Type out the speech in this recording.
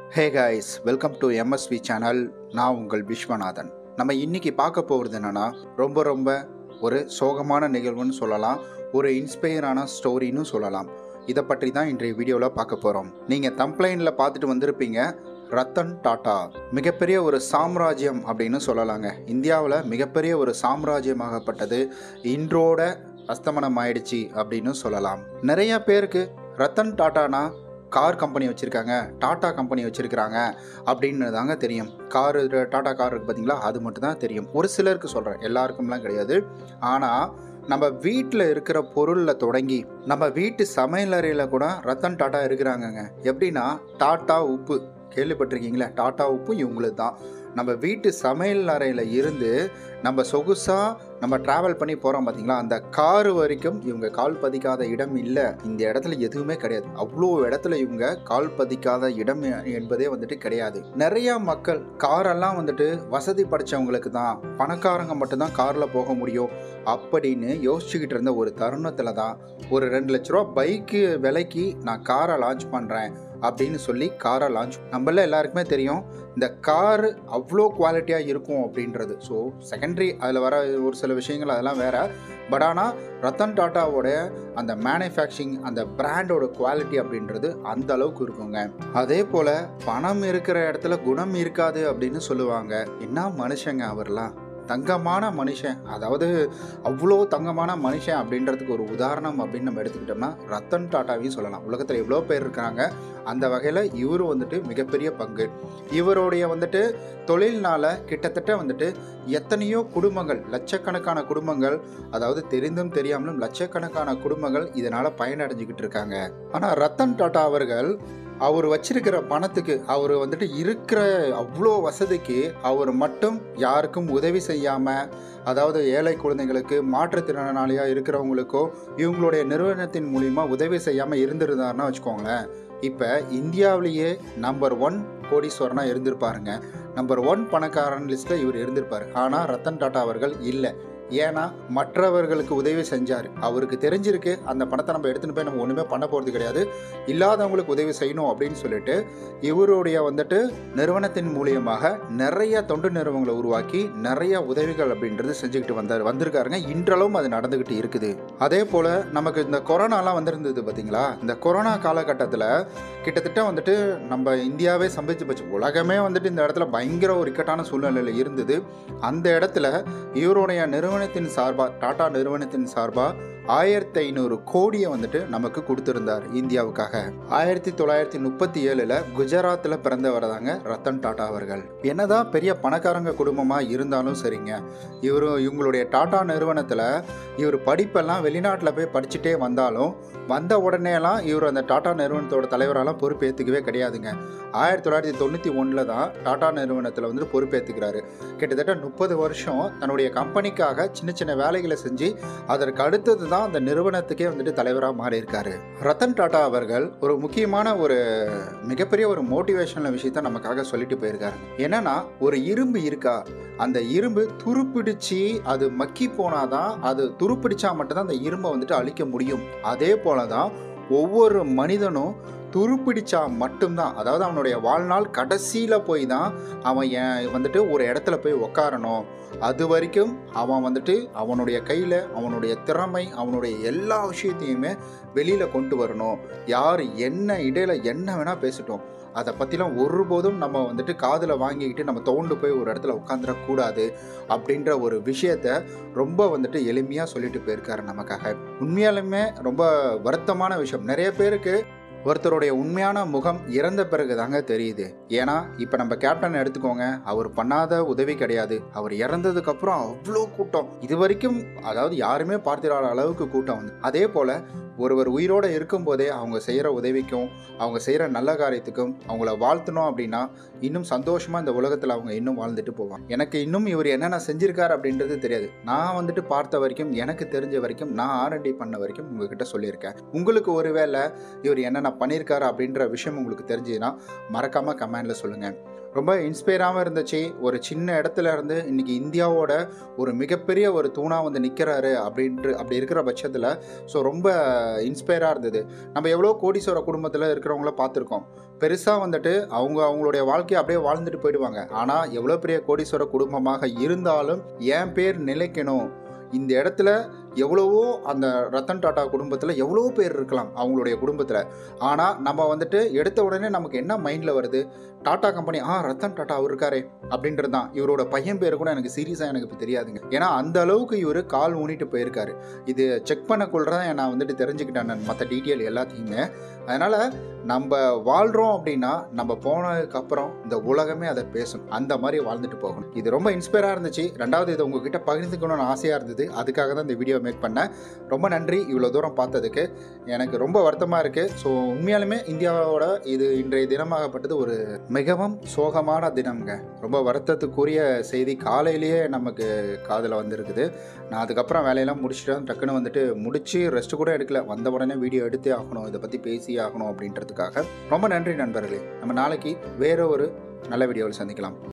hey guys welcome to MSV channel நான் உங்கள் விஸ்வநாதன் நம்ம இன்னைக்கு பார்க்க போகிறது என்னன்னா ரொம்ப ரொம்ப ஒரு சோகமான நிகழ்வுன்னு சொல்லலாம் ஒரு இன்ஸ்பயரான ஸ்டோரின்னு சொல்லலாம் இதை பற்றி தான் இன்றைய வீடியோவில் பார்க்க போகிறோம் நீங்கள் தம்ப்ளைனில் பார்த்துட்டு வந்திருப்பீங்க ரத்தன் டாட்டா மிகப்பெரிய ஒரு சாம்ராஜ்யம் அப்படின்னு சொல்லலாங்க இந்தியாவில் மிகப்பெரிய ஒரு சாம்ராஜ்யமாகப்பட்டது இன்றோட அஸ்தமனம் ஆயிடுச்சு அப்படின்னு சொல்லலாம் நிறைய பேருக்கு ரத்தன் டாட்டானா கார் கம்பெனி வச்சுருக்காங்க டாட்டா கம்பெனி வச்சுருக்கிறாங்க அப்படின்னு தாங்க தெரியும் கார் டாட்டா கார் இருக்குது பார்த்தீங்களா அது மட்டும் தான் தெரியும் ஒரு சிலருக்கு சொல்கிறேன் எல்லாருக்கும்லாம் கிடையாது ஆனால் நம்ம வீட்டில் இருக்கிற பொருளில் தொடங்கி நம்ம வீட்டு சமையலறையில் கூட ரத்தன் டாட்டா இருக்கிறாங்கங்க எப்படின்னா டாட்டா உப்பு கேள்விப்பட்டிருக்கீங்களா டாட்டா உப்பு இவங்களுக்கு தான் நம்ம வீட்டு சமையல் அறையில் இருந்து நம்ம சொகுசாக நம்ம ட்ராவல் பண்ணி போகிறோம் பார்த்தீங்களா அந்த கார் வரைக்கும் இவங்க கால் பதிக்காத இடம் இல்லை இந்த இடத்துல எதுவுமே கிடையாது அவ்வளோ இடத்துல இவங்க கால் பதிக்காத இடம் என்பதே வந்துட்டு கிடையாது நிறைய மக்கள் காரெல்லாம் வந்துட்டு வசதி படைச்சவங்களுக்கு தான் பணக்காரங்க மட்டும்தான் காரில் போக முடியும் அப்படின்னு யோசிச்சுக்கிட்டு இருந்த ஒரு தருணத்தில் தான் ஒரு ரெண்டு லட்ச ரூபா பைக்கு விலைக்கு நான் காரை லான்ச் பண்ணுறேன் அப்படின்னு சொல்லி காரை லான்ச் நம்மள எல்லாருக்குமே தெரியும் இந்த கார் அவ்வளோ குவாலிட்டியாக இருக்கும் அப்படின்றது ஸோ செகண்டரி அதில் வர ஒரு சில விஷயங்கள் அதெல்லாம் வேற பட் ஆனால் ரத்தன் டாட்டாவோட அந்த மேனுஃபேக்சரிங் அந்த பிராண்டோட குவாலிட்டி அப்படின்றது அந்த அளவுக்கு இருக்குங்க அதே போல் பணம் இருக்கிற இடத்துல குணம் இருக்காது அப்படின்னு சொல்லுவாங்க என்ன மனுஷங்க அவர்லாம் தங்கமான மனுஷன் அதாவது அவ்வளோ தங்கமான மனுஷன் அப்படின்றதுக்கு ஒரு உதாரணம் அப்படின்னு நம்ம எடுத்துக்கிட்டோம்னா ரத்தன் டாட்டாவையும் சொல்லலாம் உலகத்தில் எவ்வளோ பேர் இருக்கிறாங்க அந்த வகையில் இவர் வந்துட்டு மிகப்பெரிய பங்கு இவருடைய வந்துட்டு தொழில்னால கிட்டத்தட்ட வந்துட்டு எத்தனையோ குடும்பங்கள் லட்சக்கணக்கான குடும்பங்கள் அதாவது தெரிந்தும் தெரியாமலும் லட்சக்கணக்கான குடும்பங்கள் இதனால் பயனடைஞ்சுக்கிட்டு இருக்காங்க ஆனால் ரத்தன் டாட்டா அவர்கள் அவர் வச்சிருக்கிற பணத்துக்கு அவர் வந்துட்டு இருக்கிற அவ்வளோ வசதிக்கு அவர் மட்டும் யாருக்கும் உதவி செய்யாமல் அதாவது ஏழை குழந்தைங்களுக்கு மாற்றுத்திறனாளியாக இருக்கிறவங்களுக்கோ இவங்களுடைய நிறுவனத்தின் மூலிமா உதவி செய்யாமல் இருந்திருந்தாருன்னா வச்சுக்கோங்களேன் இப்போ இந்தியாவிலேயே நம்பர் ஒன் கோடீஸ்வரனாக இருந்திருப்பாருங்க நம்பர் ஒன் பணக்காரன் லிஸ்ட்டில் இவர் இருந்திருப்பார் ஆனால் ரத்தன் டாட்டா அவர்கள் இல்லை ஏன்னா மற்றவர்களுக்கு உதவி செஞ்சார் அவருக்கு தெரிஞ்சிருக்கு அந்த பணத்தை நம்ம எடுத்துன்னு போய் நம்ம ஒன்றுமே பண்ண போகிறது கிடையாது இல்லாதவங்களுக்கு உதவி செய்யணும் அப்படின்னு சொல்லிட்டு இவருடைய வந்துட்டு நிறுவனத்தின் மூலியமாக நிறைய தொண்டு நிறுவனங்களை உருவாக்கி நிறைய உதவிகள் அப்படின்றது செஞ்சுக்கிட்டு வந்தார் வந்திருக்காருங்க இன்றளவும் அது நடந்துக்கிட்டு இருக்குது அதே போல் நமக்கு இந்த கொரோனாலாம் வந்திருந்தது பார்த்தீங்களா இந்த கொரோனா காலகட்டத்தில் கிட்டத்தட்ட வந்துட்டு நம்ம இந்தியாவே சம்பிச்சு போச்சு உலகமே வந்துட்டு இந்த இடத்துல பயங்கர ஒரு இக்கட்டான சூழ்நிலையில் இருந்தது அந்த இடத்துல இவருடைய நிறுவனத்தின் சார்பாக டாடா நிறுவனத்தின் சார்பாக ஆயிரத்தி ஐநூறு கோடியை வந்துட்டு நமக்கு கொடுத்துருந்தார் இந்தியாவுக்காக ஆயிரத்தி தொள்ளாயிரத்தி முப்பத்தி ஏழில் குஜராத்தில் பிறந்தவர் தாங்க ரத்தன் டாடா அவர்கள் என்னதான் பெரிய பணக்காரங்க குடும்பமாக இருந்தாலும் சரிங்க இவர் இவங்களுடைய டாடா நிறுவனத்தில் இவர் படிப்பெல்லாம் வெளிநாட்டில் போய் படிச்சுட்டே வந்தாலும் வந்த உடனேலாம் இவர் அந்த டாடா நிறுவனத்தோட தலைவரெல்லாம் பொறுப்பேற்றுக்கவே கிடையாதுங்க ஆயிரத்தி தொள்ளாயிரத்தி தொண்ணூற்றி ஒன்றில் தான் டாடா நிறுவனத்தில் வந்துட்டு பொறுப்பேற்றுக்கிறாரு கிட்டத்தட்ட முப்பது வருஷம் தன்னுடைய கம்பெனிக்காக சின்ன சின்ன வேலைகளை செஞ்சு அதற்கு அடுத்தது தான் அந்த நிறுவனத்துக்கே வந்துட்டு தலைவராக மாறியிருக்காரு ரத்தன் டாடா அவர்கள் ஒரு முக்கியமான ஒரு மிகப்பெரிய ஒரு மோட்டிவேஷனல் விஷயத்த நமக்காக சொல்லிட்டு போயிருக்காரு என்னன்னா ஒரு இரும்பு இருக்கா அந்த இரும்பு துருப்பிடிச்சு அது மக்கி போனாதான் அது துருப்பிடிச்சா மட்டும்தான் அந்த இரும்பை வந்துட்டு அழிக்க முடியும் அதே போல தான் ஒவ்வொரு மனிதனும் துருப்பிடிச்சா மட்டும்தான் அதாவது அவனுடைய வாழ்நாள் கடைசியில் போய் தான் அவன் என் வந்துட்டு ஒரு இடத்துல போய் உக்காரணும் அது வரைக்கும் அவன் வந்துட்டு அவனுடைய கையில் அவனுடைய திறமை அவனுடைய எல்லா விஷயத்தையுமே வெளியில் கொண்டு வரணும் யார் என்ன இடையில என்ன வேணால் பேசட்டும் அதை பற்றிலாம் ஒருபோதும் நம்ம வந்துட்டு காதில் வாங்கிக்கிட்டு நம்ம தோண்டு போய் ஒரு இடத்துல உட்காந்துடக்கூடாது அப்படின்ற ஒரு விஷயத்த ரொம்ப வந்துட்டு எளிமையாக சொல்லிட்டு போயிருக்காரு நமக்காக உண்மையாலுமே ரொம்ப வருத்தமான விஷயம் நிறைய பேருக்கு ஒருத்தருடைய உண்மையான முகம் இறந்த பிறகு தாங்க தெரியுது ஏன்னா இப்போ நம்ம கேப்டன் எடுத்துக்கோங்க அவர் பண்ணாத உதவி கிடையாது அவர் இறந்ததுக்கு அப்புறம் அவ்வளோ கூட்டம் இது வரைக்கும் அதாவது யாருமே பார்த்திராத அளவுக்கு கூட்டம் வந்து அதே போல் ஒருவர் உயிரோடு இருக்கும்போதே அவங்க செய்கிற உதவிக்கும் அவங்க செய்கிற நல்ல காரியத்துக்கும் அவங்கள வாழ்த்தணும் அப்படின்னா இன்னும் சந்தோஷமாக இந்த உலகத்தில் அவங்க இன்னும் வாழ்ந்துட்டு போவாங்க எனக்கு இன்னும் இவர் என்னென்ன செஞ்சிருக்காரு அப்படின்றது தெரியாது நான் வந்துட்டு பார்த்த வரைக்கும் எனக்கு தெரிஞ்ச வரைக்கும் நான் ஆர்என்டி பண்ண வரைக்கும் உங்ககிட்ட சொல்லியிருக்கேன் உங்களுக்கு ஒருவேளை இவர் என்னென்ன பண்ணியிருக்காரு அப்படின்ற விஷயம் உங்களுக்கு தெரிஞ்சுதுன்னா மறக்காமல் கமெண்டில் சொல்லுங்கள் ரொம்ப இன்ஸ்பயராகவும் இருந்துச்சு ஒரு சின்ன இடத்துல இருந்து இன்னைக்கு இந்தியாவோட ஒரு மிகப்பெரிய ஒரு தூணாக வந்து நிற்கிறாரு அப்படின்ட்டு அப்படி இருக்கிற பட்சத்தில் ஸோ ரொம்ப இன்ஸ்பயராக இருந்தது நம்ம எவ்வளோ கோடீஸ்வர குடும்பத்தில் இருக்கிறவங்கள பார்த்துருக்கோம் பெருசாக வந்துட்டு அவங்க அவங்களுடைய வாழ்க்கையை அப்படியே வாழ்ந்துட்டு போயிடுவாங்க ஆனால் எவ்வளோ பெரிய கோடீஸ்வர குடும்பமாக இருந்தாலும் என் பேர் நிலைக்கணும் இந்த இடத்துல எவ்வளவோ அந்த ரத்தன் டாட்டா குடும்பத்தில் எவ்வளோ பேர் இருக்கலாம் அவங்களுடைய குடும்பத்தில் ஆனால் நம்ம வந்துட்டு எடுத்த உடனே நமக்கு என்ன மைண்டில் வருது டாடா கம்பெனி ஆ ரத்தன் டாட்டா அவர் இருக்காரே அப்படின்றது தான் இவரோட பையன் பேர் கூட எனக்கு சீரியஸாக எனக்கு இப்போ தெரியாதுங்க ஏன்னா அந்த அளவுக்கு இவர் கால் ஊனிட்டு போயிருக்காரு இது செக் பண்ணக்குள்ள தான் நான் வந்துட்டு தெரிஞ்சுக்கிட்டேன் நான் மற்ற டீட்டெயில் எல்லாத்தையுமே அதனால் நம்ம வாழ்கிறோம் அப்படின்னா நம்ம போனதுக்கப்புறம் இந்த உலகமே அதை பேசும் அந்த மாதிரி வாழ்ந்துட்டு போகணும் இது ரொம்ப இன்ஸ்பயராக இருந்துச்சு ரெண்டாவது இதை உங்ககிட்ட பகிர்ந்துக்கணும்னு ஆசையாக இருந்தது அதுக்காக தான் இந்த வீடியோ மேக் பண்ணேன் ரொம்ப நன்றி இவ்வளோ தூரம் பார்த்ததுக்கு எனக்கு ரொம்ப வருத்தமாக இருக்குது ஸோ உண்மையாலுமே இந்தியாவோட இது இன்றைய தினமாகப்பட்டது ஒரு மிகவும் சோகமான தினம்ங்க ரொம்ப வருத்தத்துக்குரிய செய்தி காலையிலேயே நமக்கு காதில் வந்திருக்குது நான் அதுக்கப்புறம் வேலையெல்லாம் முடிச்சுட்டு டக்குன்னு வந்துட்டு முடிச்சு ரெஸ்ட் கூட எடுக்கல வந்த உடனே வீடியோ எடுத்தே ஆகணும் இதை பற்றி பேசி ஆகணும் அப்படின்றதுக்காக ரொம்ப நன்றி நண்பர்களே நம்ம நாளைக்கு வேற ஒரு நல்ல வீடியோவில் சந்திக்கலாம்